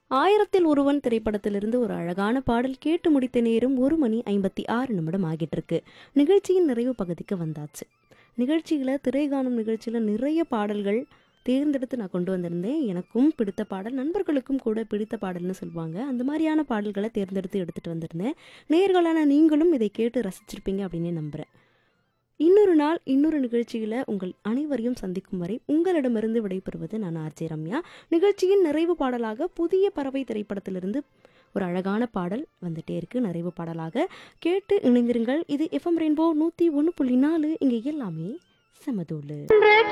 ஆயிரத்தில் ஒருவன் திரைப்படத்திலிருந்து ஒரு அழகான பாடல் கேட்டு முடித்த நேரம் ஒரு மணி ஐம்பத்தி ஆறு நிமிடம் ஆகிட்டு இருக்கு நிகழ்ச்சியின் நிறைவு பகுதிக்கு வந்தாச்சு நிகழ்ச்சியில் திரைகாணும் நிகழ்ச்சியில் நிறைய பாடல்கள் தேர்ந்தெடுத்து நான் கொண்டு வந்திருந்தேன் எனக்கும் பிடித்த பாடல் நண்பர்களுக்கும் கூட பிடித்த பாடல்னு சொல்லுவாங்க அந்த மாதிரியான பாடல்களை தேர்ந்தெடுத்து எடுத்துகிட்டு வந்திருந்தேன் நேர்களான நீங்களும் இதை கேட்டு ரசிச்சிருப்பீங்க அப்படின்னு நம்புகிறேன் இன்னொரு நாள் இன்னொரு நிகழ்ச்சியில் உங்கள் அனைவரையும் சந்திக்கும் வரை உங்களிடமிருந்து விடைபெறுவது நான் ஆர்ஜே ரம்யா நிகழ்ச்சியின் நிறைவு பாடலாக புதிய பறவை திரைப்படத்திலிருந்து ஒரு அழகான பாடல் வந்துட்டே இருக்கு நிறைவு பாடலாக கேட்டு இணைந்திருங்கள் இது எஃப்எம் ரெயின்போ நூற்றி ஒன்று புள்ளி நாலு இங்கே எல்லாமே சமதூளு